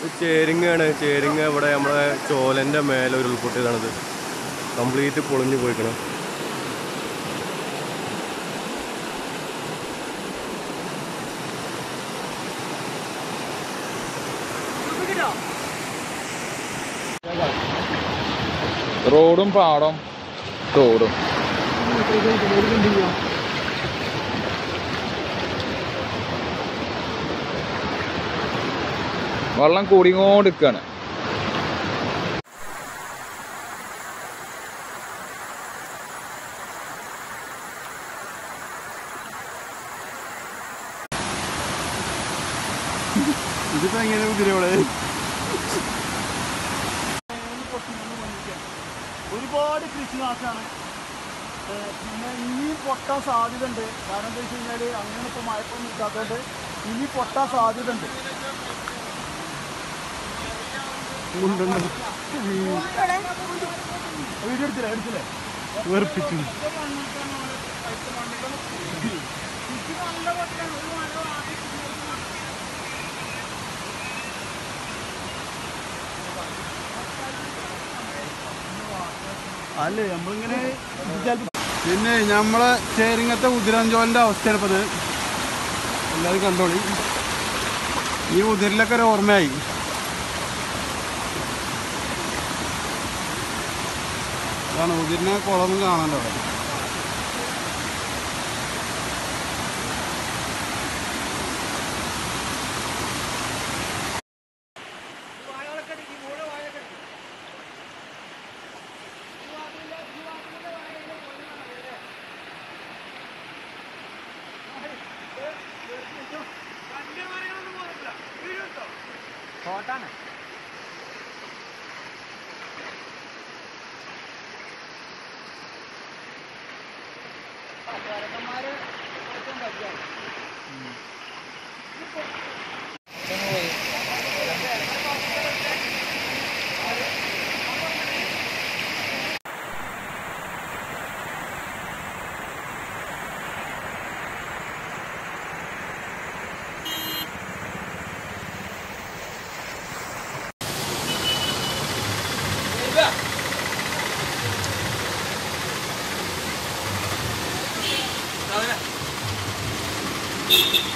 ചേരിങ്ങാണ് ചേരിങ്ങ ഇവിടെ നമ്മളെ ചോലൻ്റെ മേലെ ഉരുൾപൊട്ടിയതാണിത് കംപ്ലീറ്റ് പൊളിഞ്ഞു പോയിക്കണം റോഡും പാടം തോടും വെള്ളം കൂടിങ്ങോണ്ടിരിക്കാണ് ഇതിപ്പോ എങ്ങനെ കുതിരയോളെ ഒരുപാട് കൃഷി നാശമാണ് പിന്നെ ഇനിയും പൊട്ടാൻ സാധ്യത ഉണ്ട് കാരണം എന്താ വെച്ച് കഴിഞ്ഞാൽ അങ്ങനെ ഇപ്പോൾ മഴക്കൊന്നും ഇല്ലാത്തതുകൊണ്ട് ഇനി പൊട്ടാൻ സാധ്യത ഉണ്ട് വീഡിയോ എടുത്തില്ലേ എടുത്തില്ലേ വെറുപ്പിച്ചു അല്ലേ നമ്മളിങ്ങനെ ചിലപ്പോൾ പിന്നെ നമ്മളെ ചേരിങ്ങത്തെ ഉതിരഞ്ചോലിന്റെ അവസ്ഥയാണ് ഇപ്പത് എല്ലാവരും കണ്ടോളി ഈ ഉതിരിലൊക്കെ ഒരു ഓർമ്മയായി അതാണ് ഉതിരിനെ കുളമൊന്നും കാണാണ്ടോ അവിടെ ആ